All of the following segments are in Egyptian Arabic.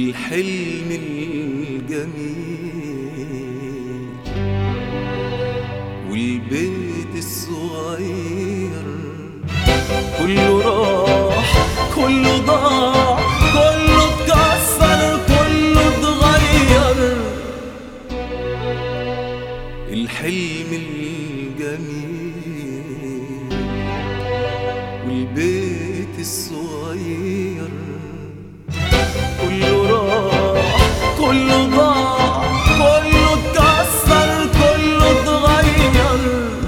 والحلم الجميل والبيت الصغير كله راح كله ضاع كله اتكسر كله اتغير الحلم الجميل والبيت الصغير كله راح كله ضاع كله اتكسر كله اتغير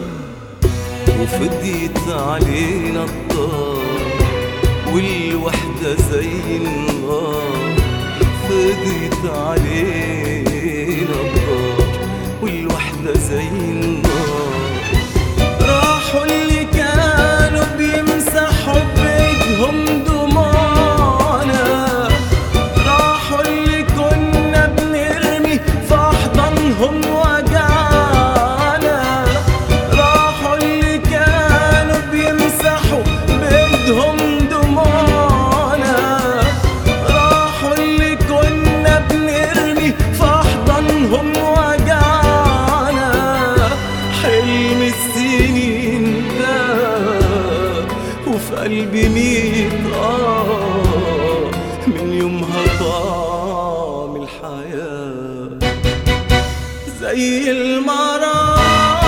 وفضيت علينا الدار والوحدة زي النار فضيت علينا الدار والوحدة زي النار راحوا اللي كانوا بيمسحوا بإيدهم دموعنا راحوا اللي كنا بنرمي في أحضانهم وجعنا راحوا اللي كانوا بيمسحوا بإيدهم دموعنا راحوا اللي كنا بنرمي في أحضانهم وجعنا حلم السنين ده وفي قلبي ميت آه من يومها طعم الحياة زي المرار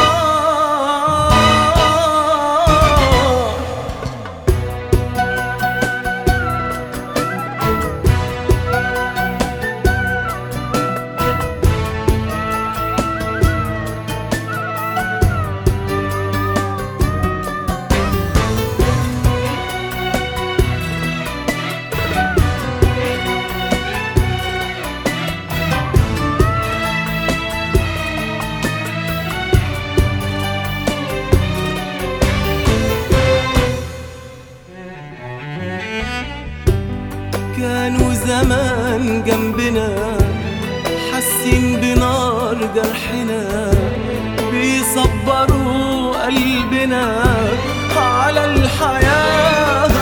كانوا زمان جنبنا حاسين بنار جرحنا بيصبروا قلبنا على الحياة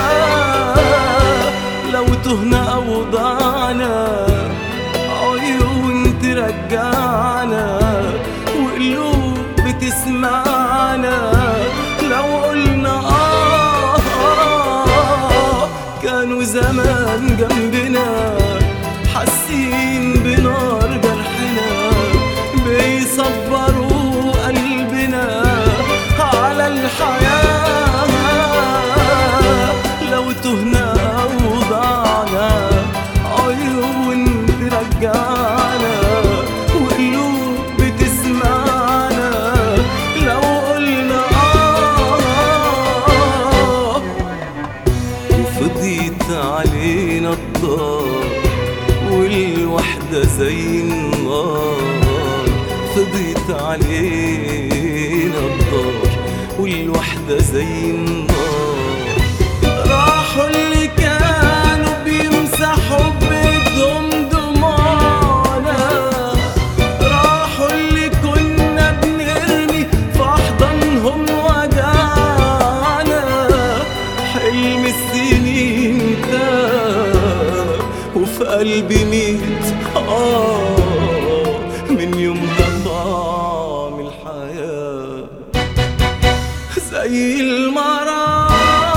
لو تهنا أو ضعنا عيون ترجعنا وقلوب بتسمعنا لو قلنا آه, آه كانوا زمان جنبنا حاسين بنار جرحنا بيصبروا قلبنا على الحياة لو تهنا أو ضعنا عيون ترجعنا وقلوب بتسمعنا لو قلنا آه وفضيت علينا الدار والوحدة زي النار فضيت علينا الدار والوحدة زي النار راحوا اللي كانوا بيمسحوا بإيدهم دموعنا راحوا اللي كنا بنرمي في أحضانهم وجعنا حلم السنين ده وفي قلبي ميت آه من يومها طعم الحياة زي المرار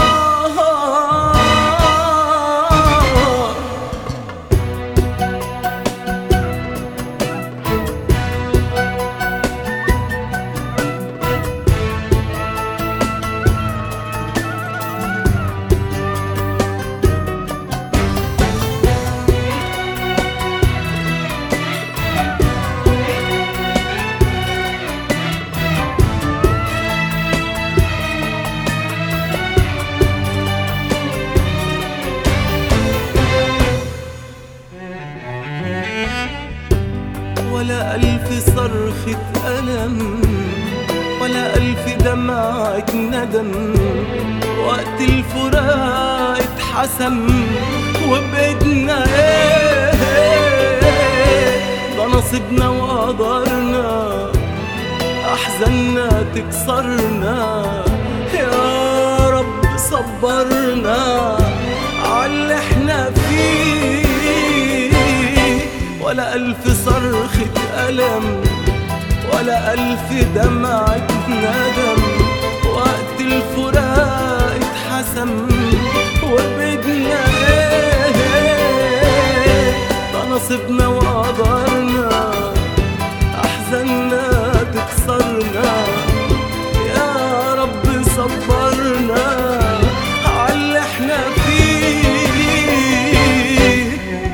ولا ألف صرخة ألم ولا ألف دمعة ندم وقت الفراق اتحسم وبإيدنا ايه ده نصيبنا وقدرنا أحزاننا تكسرنا يا رب صبرنا عاللي احنا فيه ولا ألف صرخة ألم ولا ألف دمعة ندم وقت الفراق اتحسم وبدنا ايه ده نصيبنا وقدرنا أحزاننا تكسرنا يا رب صبرنا عاللي احنا فيه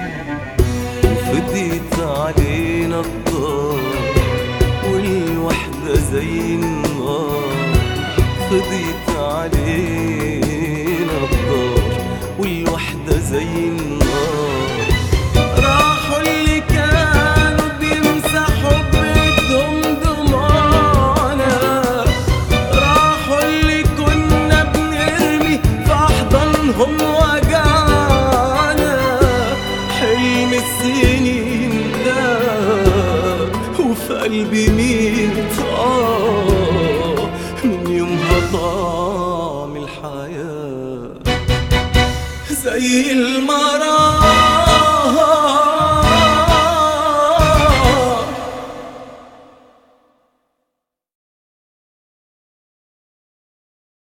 وفديت علينا الدار والوحدة زي النار فضيت علينا الدار والوحدة زي النار راحوا اللي كانوا بيمسحوا بيدهم دموعنا راحوا اللي كنا بنرمي في أحضانهم وجعنا حلم السنين ده وفي قلبي ميت آه من يومها طعم الحياة زي المرار